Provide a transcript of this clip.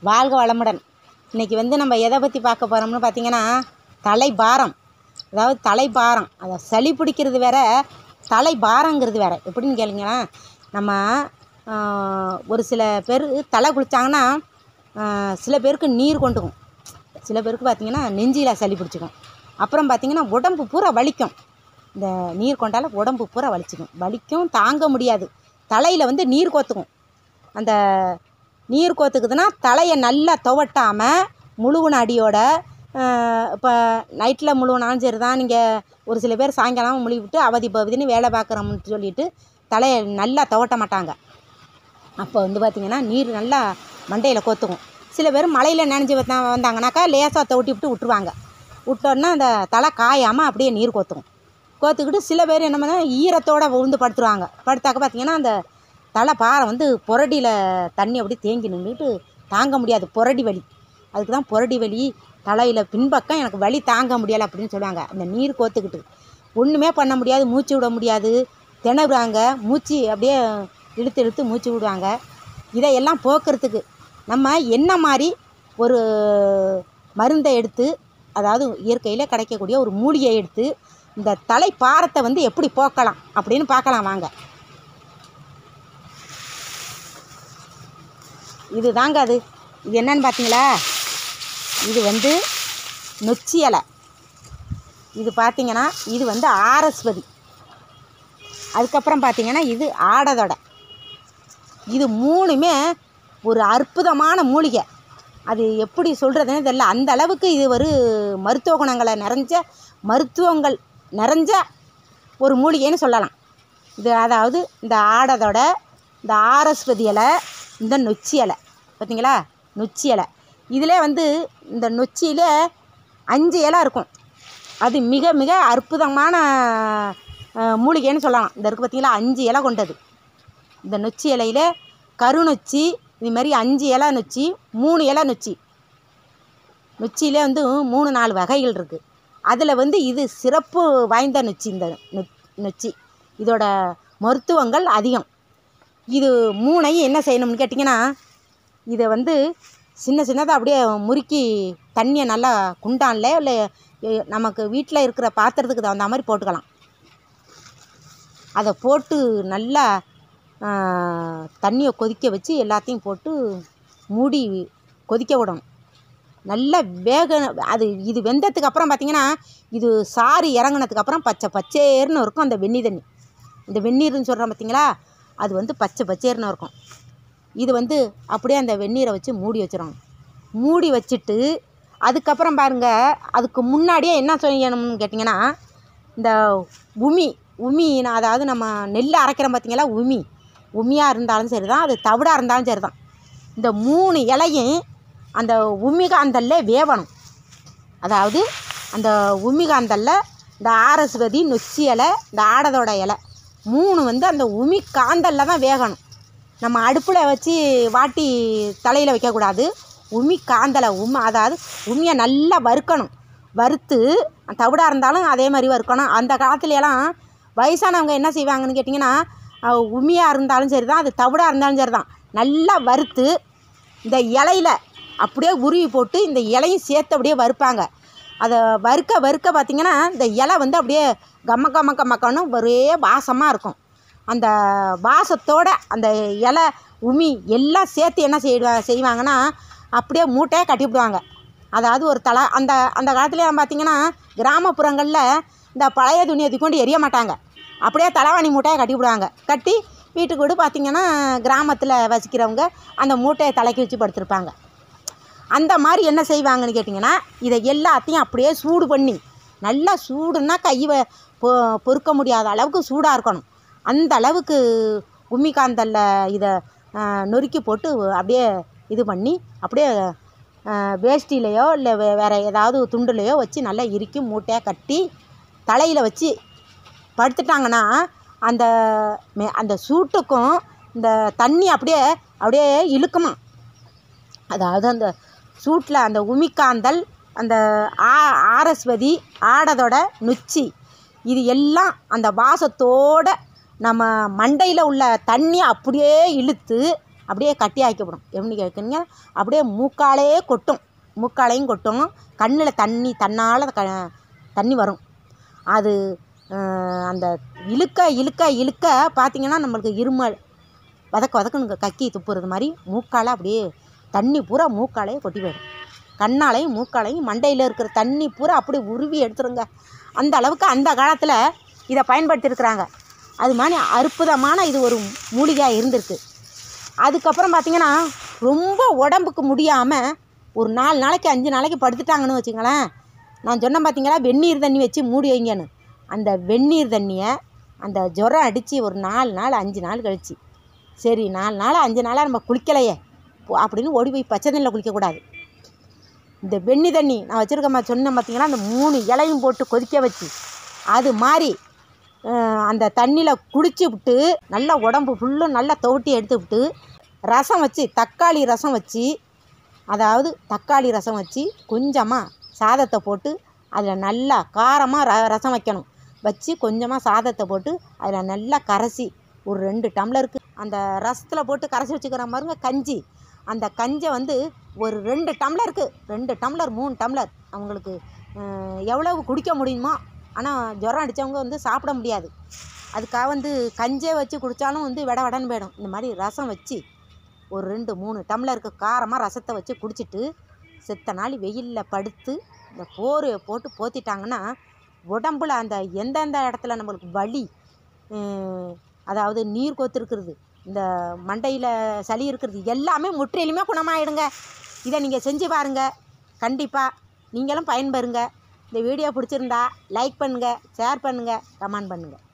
வாழ்க வளமுடன் இன்றைக்கி வந்து நம்ம எதை பற்றி பார்க்க போகிறோம்னு பார்த்தீங்கன்னா தலைபாரம் அதாவது தலைபாரம் அதை சளி பிடிக்கிறது வேற தலைபாரங்கிறது வேற எப்படின்னு கேளுங்களா நம்ம ஆஹ், ஒரு சில பேர் தலை குளிச்சாங்கன்னா ஆஹ், சில பேருக்கு நீர் கொண்டுக்கும் சில பேருக்கு பார்த்திங்கன்னா நெஞ்சில் சளி பிடிச்சிக்கும் அப்புறம் பார்த்திங்கன்னா உடம்பு பூரா வலிக்கும் இந்த நீர் கொண்டால உடம்பு பூரா வலிச்சிக்கும் வலிக்கும் தாங்க முடியாது தலையில் வந்து நீர் கோத்துக்கும் அந்த நீர் கோத்துக்குதுன்னா தலையை நல்லா துவட்டாமல் முழுகுன அடியோட இப்போ நைட்டில் முழுகுனாலும் சரி தான் நீங்கள் ஒரு சில பேர் சாயங்காலம் முழுகி விட்டு அவதி பகுதின்னு வேலை பார்க்குறோம்னு சொல்லிட்டு தலையை நல்லா துவட்ட மாட்டாங்க அப்போ வந்து பார்த்திங்கன்னா நீர் நல்லா மண்டையில் கோத்துக்கும் சில பேர் மழையில் நனைஞ்சு வந்தா வந்தாங்கனாக்கா லேசாக தவட்டி விட்டு விட்டுருவாங்க விட்டோன்னா அந்த தலை காயாமல் அப்படியே நீர் கோத்துக்கும் கோத்துக்கிட்டு சில பேர் என்ன பண்ண ஈரத்தோடு விழுந்து படுத்துருவாங்க படுத்தாக்க பார்த்திங்கன்னா அந்த தலை பாறை வந்து புரடியில் தண்ணி அப்படியே தேங்கி நின்றுட்டு தாங்க முடியாது புரடி வலி அதுக்கு தான் புரடி வலி தலையில் பின்பக்கம் எனக்கு வலி தாங்க முடியலை அப்படின்னு சொல்லுவாங்க அந்த நீர் கோத்துக்கிட்டு ஒன்றுமே பண்ண முடியாது மூச்சு விட முடியாது திணறுவாங்க மூச்சு அப்படியே இழுத்து இழுத்து மூச்சு விடுவாங்க இதையெல்லாம் போக்குறதுக்கு நம்ம என்ன மாதிரி ஒரு மருந்தை எடுத்து அதாவது இயற்கையில் கிடைக்கக்கூடிய ஒரு மூலிகையை எடுத்து இந்த தலை பாரத்தை வந்து எப்படி போக்கலாம் அப்படின்னு பார்க்கலாம் வாங்க இது தாங்க அது இது என்னன்னு பார்த்தீங்களா இது வந்து நொச்சி இலை இது பார்த்தீங்கன்னா இது வந்து ஆரஸ்வதி அதுக்கப்புறம் பார்த்தீங்கன்னா இது ஆடதொடை இது மூணுமே ஒரு அற்புதமான மூலிகை அது எப்படி சொல்கிறதுன்னு தெரியல அந்த அளவுக்கு இது ஒரு மருத்துவ குணங்களை நிறைஞ்ச மருத்துவங்கள் நிறைஞ்ச ஒரு மூலிகைன்னு சொல்லலாம் இது அதாவது இந்த ஆடதோட இந்த ஆரஸ்வதி இலை இந்த நொச்சி இலை பார்த்தீங்களா நொச்சி இலை இதில் வந்து இந்த நொச்சியில் அஞ்சு இலை இருக்கும் அது மிக மிக அற்புதமான அஹ், மூலிகைன்னு சொல்லலாம் இந்த இருக்குது பார்த்தீங்களா அஞ்சு இலை கொண்டது இந்த நொச்சி இலையில கருநொச்சி இது மாதிரி அஞ்சு இலை நொச்சி மூணு இலை நொச்சி நொச்சியிலே வந்து மூணு நாலு வகைகள் இருக்குது அதில் வந்து இது சிறப்பு வாய்ந்த நொச்சி இந்த நொ- நொச்சி இதோட மருத்துவங்கள் அதிகம் இது மூணையும் என்ன செய்யணும்னு கேட்டிங்கன்னா இதை வந்து சின்ன சின்னதாக அப்படியே முறுக்கி தண்ணியை நல்லா குண்டான்ல இல்லை எ- நமக்கு வீட்டில் இருக்கிற பாத்திரத்துக்கு தகுந்த மாதிரி போட்டுக்கலாம் அதை போட்டு நல்லா ஆ, தண்ணியை கொதிக்க வச்சு எல்லாத்தையும் போட்டு மூடி கொதிக்க விடணும் நல்லா வேக அது இது வெந்ததுக்கு அப்புறம் பார்த்தீங்கன்னா இது சாறு இறங்குனதுக்கு அப்புறம் பச்சை பச்சேர்னு இருக்கும் அந்த வெந்நி தண்ணி இந்த வெந்நீர்னு சொல்கிறோம் பார்த்தீங்களா அது வந்து பச்சை பச்சேர்னு இருக்கும் இது வந்து அப்படியே அந்த வெந்நீரை வச்சு மூடி வச்சிடணும் மூடி வச்சுட்டு அதுக்கப்புறம் பாருங்க அதுக்கு முன்னாடியே என்ன செய்யணும்னு கேட்டிங்கன்னா இந்த உமி உமி நான் அதாவது நம்ம நெல் அரைக்கிறோம் பார்த்தீங்களா உமி உமியாக இருந்தாலும் சரி தான் அது தவிடாக இருந்தாலும் சரி தான் இந்த மூணு இலையும் அந்த உமிகாந்தல்ல வேவணும் அதாவது அந்த உமிகாந்தல்ல இந்த ஆரஸ்வதி நொச்சி இலை இந்த ஆடதோட இலை மூணு வந்து அந்த உமி காந்தல்ல தான் வேகணும் நம்ம அடுப்பில் வச்சு வாட்டி தலையில் வைக்கக்கூடாது உமி காந்தலை உமி அதாவது உமியை நல்லா வறுக்கணும் வறுத்து தவிடாக இருந்தாலும் அதே மாதிரி வறுக்கணும் அந்த காலத்துல எல்லாம் வயசானவங்க என்ன செய்வாங்கன்னு கேட்டிங்கன்னா அஹ், உமியாக இருந்தாலும் சரி தான் அது தவிடாக இருந்தாலும் சரி தான் நல்லா வறுத்து இந்த இலையில அப்படியே உருவி போட்டு இந்த இலையும் சேர்த்து அப்படியே வறுப்பாங்க அதை வறுக்க வறுக்க பார்த்திங்கன்னா இந்த இலை வந்து அப்படியே கம்ம கம்ம கம்மக்கன்னு ஒரே வாசமாக இருக்கும் அந்த வாசத்தோட அந்த இலை உமி எல்லாம் சேர்த்து என்ன செய்வா செய்வாங்கன்னா அப்படியே மூட்டையாக கட்டிவிடுவாங்க அதாவது ஒரு தலை அந்த அந்த காலத்துலலாம் பார்த்தீங்கன்னா கிராமப்புறங்களில் இந்த பழைய துணியை கொண்டு எரிய மாட்டாங்க அப்படியே தலைவாணி மூட்டையை கட்டி விடுவாங்க கட்டி வீட்டுக்கு வீடு பார்த்தீங்கன்னா கிராமத்தில் வசிக்கிறவங்க அந்த மூட்டையை தலைக்கு வச்சு படுத்திருப்பாங்க அந்த மாதிரி என்ன செய்வாங்கன்னு கேட்டிங்கன்னா இதை எல்லாத்தையும் அப்படியே சூடு பண்ணி நல்லா சூடுன்னா கை வ- பொ பொறுக்க முடியாத அளவுக்கு சூடாக இருக்கணும் அந்த அளவுக்கு உமிகாந்தல்ல இதை ஆஹ், நொறுக்கி போட்டு அப்படியே இது பண்ணி அப்படியே ஆஹ், வேஷ்டிலையோ இல்லை வே வேறு ஏதாவது துண்டுலையோ வச்சு நல்லா இறுக்கி மூட்டையாக கட்டி தலையில் வச்சு படுத்துட்டாங்கன்னா அந்த மெ அந்த சூட்டுக்கும் இந்த தண்ணி அப்படியே அப்படியே இழுக்குமா அதாவது அந்த சூட்டில் அந்த உமிக்காந்தல் அந்த ஆ ஆரஸ்வதி ஆடதோட நொச்சி இது எல்லாம் அந்த வாசத்தோட நம்ம மண்டையில் உள்ள தண்ணி அப்படியே இழுத்து அப்படியே கட்டி ஆக்கப்படும் எப்படி கேட்குறீங்க அப்படியே மூக்காலே கொட்டும் மூக்காலையும் கொட்டும் கண்ணில் தண்ணி தன்னால் க தண்ணி வரும் அது அஹ், அந்த இழுக்க இழுக்க இழுக்க பார்த்தீங்கன்னா நம்மளுக்கு இருமல் வதக்க வதக்குன்னு கக்கி துப்புறது மாதிரி மூக்கால் அப்படியே தண்ணி பூரா மூக்காலே கொட்டி போயிடும் கண்ணாலையும் மூக்காலையும் மண்டையில் இருக்கிற தண்ணி பூரா அப்படியே உருவி எடுத்துருங்க அந்த அளவுக்கு அந்த காலத்தில் இதை பயன்படுத்தியிருக்கிறாங்க அது மாதிரி அற்புதமான இது ஒரு மூலிகையாக இருந்திருக்கு அதுக்கப்புறம் பார்த்தீங்கன்னா ரொம்ப உடம்புக்கு முடியாமல் ஒரு நாலு நாளைக்கு அஞ்சு நாளைக்கு படுத்துட்டாங்கன்னு வச்சுங்களேன் நான் சொன்னேன் பார்த்தீங்களா வெந்நீர் தண்ணி வச்சு மூடி வைங்கன்னு அந்த வெந்நீர் தண்ணியை அந்த ஜுரம் அடித்து ஒரு நாலு நாள் அஞ்சு நாள் கழிச்சு சரி நாலு நாள் அஞ்சு நாளாக நம்ம குளிக்கலையே போ- அப்படின்னு ஓடி போய் பச்சை தண்ணியில் குளிக்கக்கூடாது இந்த வெண்ணி தண்ணி நான் வச்சுருக்கேன் சொன்னேன் பார்த்தீங்கன்னா அந்த மூணு இலையும் போட்டு கொதிக்க வச்சு அது மாதிரி அஹ், அந்த தண்ணியில் குடிச்சு விட்டு நல்லா உடம்பு ஃபுல்லும் நல்லா துவட்டி எடுத்து விட்டு ரசம் வச்சு தக்காளி ரசம் வச்சு அதாவது தக்காளி ரசம் வச்சு கொஞ்சமாக சாதத்தை போட்டு அதில் நல்லா காரமாக ர ரசம் வைக்கணும் வச்சு கொஞ்சமாக சாதத்தை போட்டு அதில் நல்லா கரைசி ஒரு ரெண்டு டம்ளருக்கு அந்த ரசத்தில் போட்டு கரைச்சி வச்சுக்கிற பாருங்க கஞ்சி அந்த கஞ்சை வந்து ஒரு ரெண்டு டம்ளருக்கு ரெண்டு டம்ளர் மூணு டம்ளர் அவங்களுக்கு அஹ், எவ்வளவு குடிக்க முடியுமோ ஆனால் ஜுரம் அடித்தவங்க வந்து சாப்பிட முடியாது அதுக்காக வந்து கஞ்சே வச்சு குடித்தாலும் வந்து விட விடன்னு போயிடும் இந்த மாதிரி ரசம் வச்சு ஒரு ரெண்டு மூணு டம்ளருக்கு காரமாக ரசத்தை வச்சு குடிச்சிட்டு செத்த நாள் வெயிலில் படுத்து இந்த போர்வையை போட்டு போத்திட்டாங்கன்னா உடம்புல அந்த எந்தெந்த இடத்துல நம்மளுக்கு வலி ஹம், அதாவது நீர் கொத்துருக்கிறது இந்த மண்டையில் சளி இருக்கிறது எல்லாமே முற்றிலுமே குணமாயிடுங்க இதை நீங்கள் செஞ்சு பாருங்கள் கண்டிப்பாக நீங்களும் பயன்பெறுங்க இந்த வீடியோ பிடிச்சிருந்தா லைக் பண்ணுங்கள் ஷேர் பண்ணுங்கள் கமெண்ட் பண்ணுங்கள்